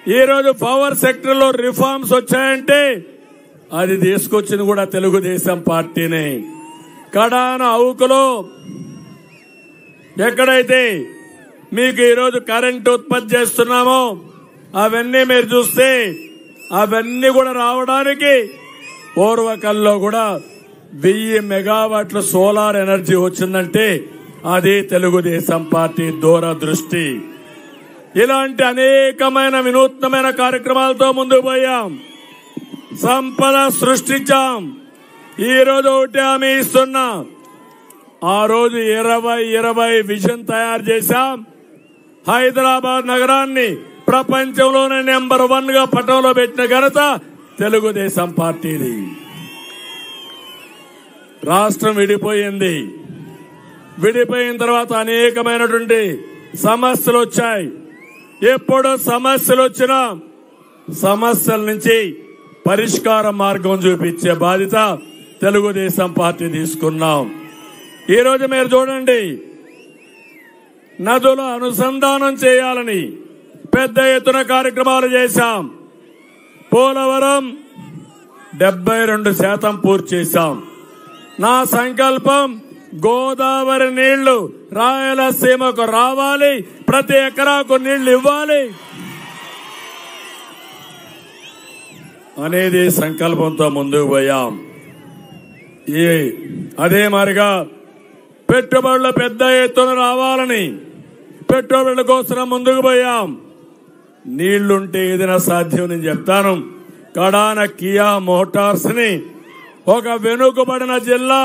ఈ రోజు power sector లో రిఫార్మ్స్ వచ్చాయంటే అది తీసుకొచ్చింది కూడా తెలుగుదేశం పార్టీనే కడాన అవుకులో ఎక్కడైతే మీకు ఈరోజు కరెంట్ ఉత్పత్తి చేస్తున్నామో అవన్నీ మీరు చూస్తే అవన్నీ కూడా రావడానికి పూర్వకల్లో కూడా వెయ్యి మెగావాట్ల సోలార్ ఎనర్జీ వచ్చిందంటే అది తెలుగుదేశం పార్టీ దూరదృష్టి ఇలాంటి అనేకమైన వినూత్నమైన కార్యక్రమాలతో ముందుకు పోయాం సంపద సృష్టించాం ఈ రోజు ఒకటి హామీ ఇస్తున్నా ఆ రోజు ఇరవై ఇరవై విజన్ తయారు చేశాం హైదరాబాద్ నగరాన్ని ప్రపంచంలోనే నెంబర్ వన్ గా పటంలో పెట్టిన ఘనత తెలుగుదేశం పార్టీది రాష్ట్రం విడిపోయింది విడిపోయిన తర్వాత అనేకమైనటువంటి సమస్యలు వచ్చాయి ఎప్పుడు సమస్యలు వచ్చినా సమస్యల నుంచి పరిష్కార మార్గం చూపించే బాధ్యత తెలుగుదేశం పార్టీ తీసుకున్నాం ఈ రోజు మీరు చూడండి నదుల అనుసంధానం చేయాలని పెద్ద ఎత్తున కార్యక్రమాలు చేశాం పోలవరం డెబ్బై రెండు శాతం పూర్తి చేశాం నా సంకల్పం గోదావరి నీళ్లు రాయలసీమకు రావాలి ప్రతి ఎకరాకు నీళ్లు ఇవ్వాలి అనేది సంకల్పంతో ముందుకు పోయాం ఈ అదే మారిగా పెట్టుబడులు పెద్ద ఎత్తున రావాలని పెట్టుబడుల కోసం ముందుకు పోయాం నీళ్లుంటే ఏదైనా సాధ్యం నేను చెప్తాను కడాన కియా మోటార్స్ ని ఒక వెనుకబడిన జిల్లా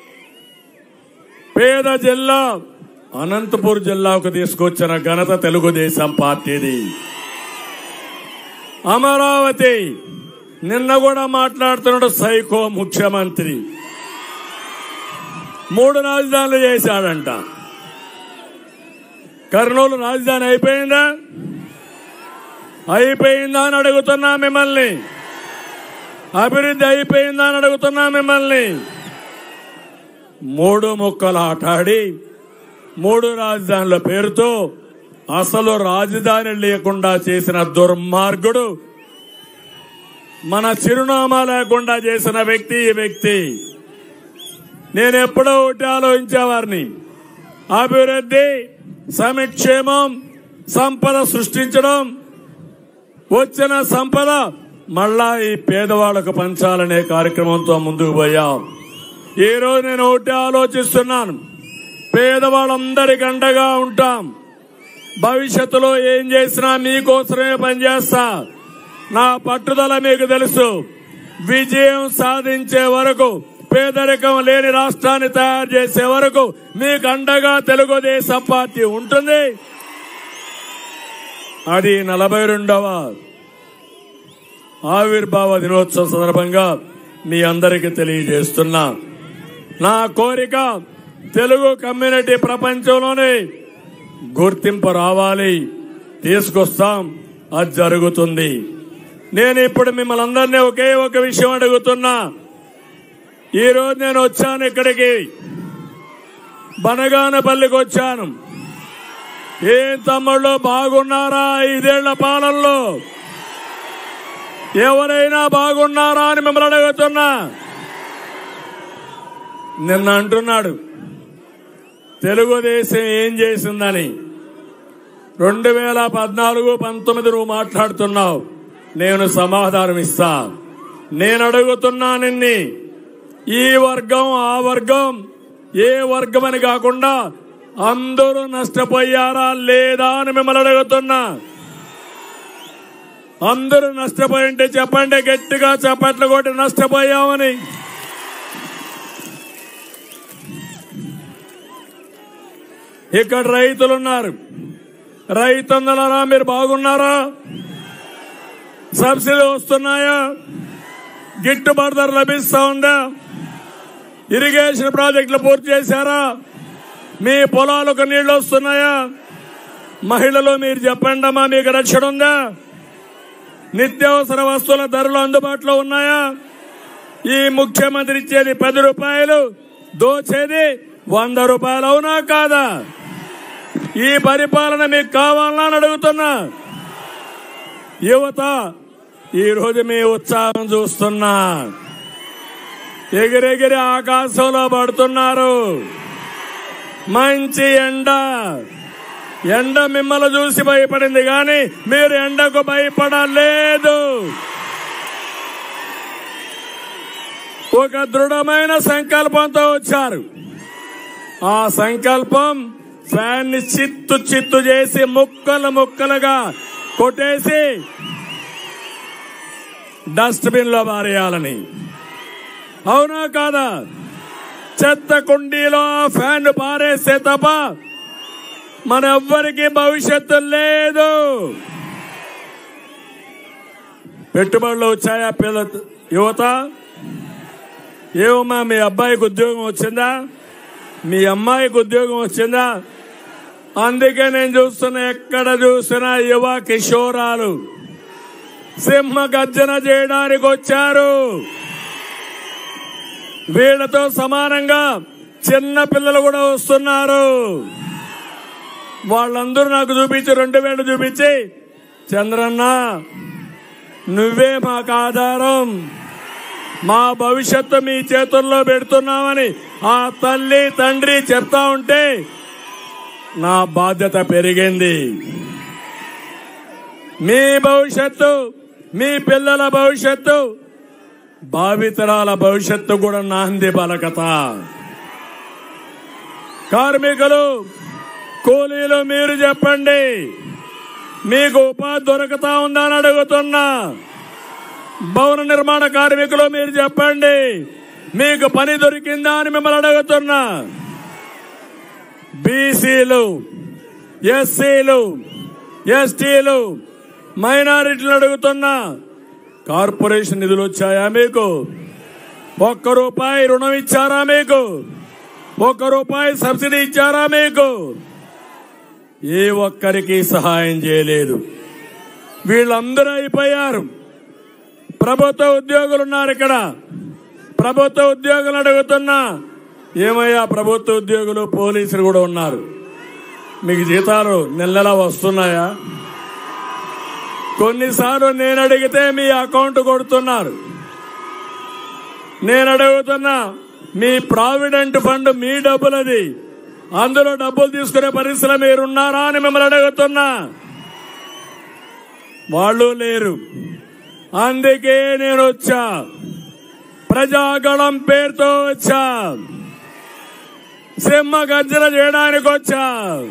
పేద జిల్లా అనంతపూర్ జిల్లాకు తీసుకొచ్చిన ఘనత తెలుగుదేశం పార్టీది అమరావతి నిన్న కూడా మాట్లాడుతున్నాడు సైకో ముఖ్యమంత్రి మూడు రాజధానులు చేశాడంట కర్నూలు రాజధాని అయిపోయిందా అయిపోయిందా అని అడుగుతున్నా మిమ్మల్ని అభివృద్ధి అయిపోయిందా అని అడుగుతున్నా మిమ్మల్ని మూడు ముక్కలు ఆటాడి మూడు రాజధానుల పేరుతో అసలు రాజధాని లేకుండా చేసిన దుర్మార్గుడు మన చిరునామా లేకుండా చేసిన వ్యక్తి ఈ వ్యక్తి నేను ఎప్పుడో ఒకటి ఆలోచించేవారిని అభివృద్ధి సమిక్షేమం సంపద సృష్టించడం వచ్చిన సంపద మళ్ళా ఈ పేదవాళ్లకు పంచాలనే కార్యక్రమంతో ముందుకు పోయాం ఈ రోజు నేను ఒకటి ఆలోచిస్తున్నాను పేదవాళ్ళందరికి అండగా ఉంటాం భవిష్యత్తులో ఏం చేసినా మీకోసమే పనిచేస్తా నా పట్టుదల మీకు తెలుసు విజయం సాధించే వరకు పేదరికం లేని రాష్ట్రాన్ని తయారు చేసే వరకు మీకు అండగా తెలుగుదేశం పార్టీ ఉంటుంది అది నలభై రెండవ ఆవిర్భావ దినోత్సవం సందర్భంగా మీ అందరికీ తెలియజేస్తున్నా నా కోరిక తెలుగు కమ్యూనిటీ ప్రపంచంలోనే గుర్తింపు రావాలి తీసుకొస్తాం అది జరుగుతుంది నేను ఇప్పుడు మిమ్మల్ని అందరినీ ఒకే ఒక విషయం అడుగుతున్నా ఈ రోజు నేను వచ్చాను ఇక్కడికి బనగానపల్లికి వచ్చాను ఏం తమ్ముళ్ళు బాగున్నారా ఐదేళ్ల పాలనలో ఎవరైనా బాగున్నారా అని మిమ్మల్ని అడుగుతున్నా నిన్న అంటున్నాడు తెలుగుదేశం ఏం చేసిందని రెండు వేల పద్నాలుగు పంతొమ్మిది నువ్వు మాట్లాడుతున్నావు నేను సమాధానం ఇస్తా నేను అడుగుతున్నా నిన్ని ఈ వర్గం ఆ వర్గం ఏ వర్గం అని కాకుండా అందరూ నష్టపోయారా లేదా అని మిమ్మల్ని అడుగుతున్నా అందరూ నష్టపోయి ఉంటే చెప్పండి గట్టిగా చప్పట్లు కొట్టి నష్టపోయామని ఇక్కడ రైతులున్నారు రైతన్నలారా మీరు బాగున్నారా సబ్సిడీ వస్తున్నాయా గిట్టుబాటు ధర లభిస్తా ఉందా ఇరిగేషన్ ప్రాజెక్టులు పూర్తి చేశారా మీ పొలాలకు నీళ్లు వస్తున్నాయా మహిళలు మీరు చెప్పండి అమ్మా మీకు రక్షణ ఉందా నిత్యావసర వస్తువుల ధరలు అందుబాటులో ఉన్నాయా ఈ ముఖ్యమంత్రి ఇచ్చేది పది రూపాయలు దోచేది వంద రూపాయలు అవునా కాదా ఈ పరిపాలన మీకు కావాలని అడుగుతున్నా యువత ఈ రోజు మీ ఉత్సాహం చూస్తున్నా ఎగిరెగిరి ఆకాశంలో పడుతున్నారు మంచి ఎండ ఎండ మిమ్మల్ని చూసి భయపడింది కానీ మీరు ఎండకు భయపడలేదు ఒక దృఢమైన సంకల్పంతో వచ్చారు ఆ సంకల్పం ఫ్యాన్ ని చిత్తు చిత్తు చేసి ముక్కలు ముక్కలుగా కొట్టేసి డస్ట్బిన్ లో పారేయాలని అవునా కాదా చెత్త కుండీలో ఆ ఫ్యాన్ పారేస్తే తప్ప మన ఎవ్వరికి భవిష్యత్తు లేదు పెట్టుబడులు వచ్చాయా పిల్ల యువత ఏమమ్మా మీ అబ్బాయికి ఉద్యోగం వచ్చిందా మీ అమ్మాయికి ఉద్యోగం వచ్చిందా అందుకే నేను చూస్తున్నా ఎక్కడ చూసినా యువ కిషోరాలు సింహ గర్జన చేయడానికి వచ్చారు వీళ్లతో సమానంగా చిన్న పిల్లలు కూడా వస్తున్నారు వాళ్ళందరూ నాకు చూపించి రెండు వేలు చూపించి చంద్రన్న నువ్వే మాకు ఆధారం మా భవిష్యత్తు మీ చేతుల్లో పెడుతున్నామని ఆ తల్లి తండ్రి చెప్తా ఉంటే నా బాధ్యత పెరిగింది మీ భవిష్యత్తు మీ పిల్లల భవిష్యత్తు భావితరాల భవిష్యత్తు కూడా నాంది పలకత కార్మికులు కూలీలు మీరు చెప్పండి మీకు ఉపాధి దొరుకుతా ఉందని అడుగుతున్నా భవన నిర్మాణ కార్మికులు మీరు చెప్పండి మీకు పని దొరికిందా అని మిమ్మల్ని అడుగుతున్నా బీసీలు ఎస్సీలు ఎస్టీలు మైనారిటీలు అడుగుతున్నా కార్పొరేషన్ నిధులు వచ్చాయా మీకు ఒక్క రూపాయి రుణం ఇచ్చారా మీకు ఒక్క రూపాయి సబ్సిడీ ఇచ్చారా మీకు ఏ ఒక్కరికి సహాయం చేయలేదు వీళ్ళందరూ అయిపోయారు ప్రభుత్వ ఉద్యోగులు ఉన్నారు ఇక్కడ ప్రభుత్వ ఉద్యోగులు అడుగుతున్నా ఏమయ్యా ప్రభుత్వ ఉద్యోగులు పోలీసులు కూడా ఉన్నారు మీకు జీతాలు నెల నెలా వస్తున్నాయా కొన్నిసార్లు నేను అడిగితే మీ అకౌంట్ కొడుతున్నారు నేను అడుగుతున్నా మీ ప్రావిడెంట్ ఫండ్ మీ డబ్బులది అందులో డబ్బులు తీసుకునే పరిస్థితిలో మీరున్నారా అని మిమ్మల్ని అడుగుతున్నా వాళ్ళు లేరు అందుకే నేను వచ్చా ప్రజాగళం పేరుతో వచ్చా సింహ గర్జన చేయడానికి వచ్చా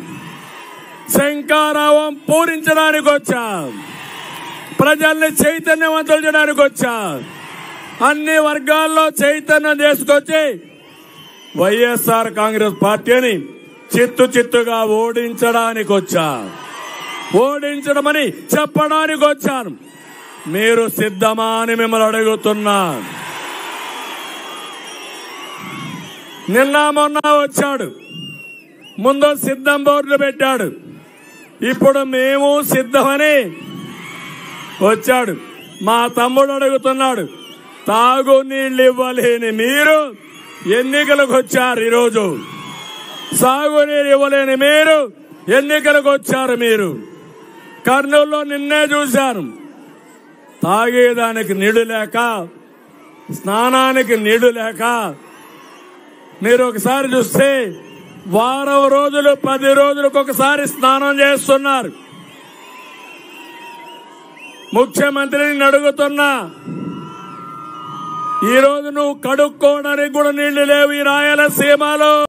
శంకారావం పూరించడానికి వచ్చా ప్రజల్ని చైతన్యవంతులు చేయడానికి వచ్చా అన్ని వర్గాల్లో చైతన్యం తీసుకొచ్చి వైఎస్ఆర్ కాంగ్రెస్ పార్టీని చిత్తు చిత్తుగా ఓడించడానికి వచ్చా ఓడించడమని చెప్పడానికి వచ్చాను మీరు సిద్ధమా అని మిమ్మల్ని అడుగుతున్నా నిన్న మొన్న వచ్చాడు ముందు సిద్ధం బోర్డు పెట్టాడు ఇప్పుడు మేము సిద్ధమని వచ్చాడు మా తమ్ముడు అడుగుతున్నాడు తాగు నీళ్లు ఇవ్వలేని మీరు ఎన్నికలకు వచ్చారు ఈరోజు సాగునీరు ఇవ్వలేని మీరు ఎన్నికలకు వచ్చారు మీరు కర్నూలులో నిన్నే చూశాను తాగేదానికి నీళ్లు లేక స్నానానికి నీళ్లు లేక మీరు ఒకసారి చూస్తే వారం రోజులు పది రోజులకు ఒకసారి స్నానం చేస్తున్నారు ముఖ్యమంత్రిని అడుగుతున్నా ఈ రోజు నువ్వు కడుక్కోవడానికి కూడా నీళ్లు లేవు ఈ రాయలసీమలో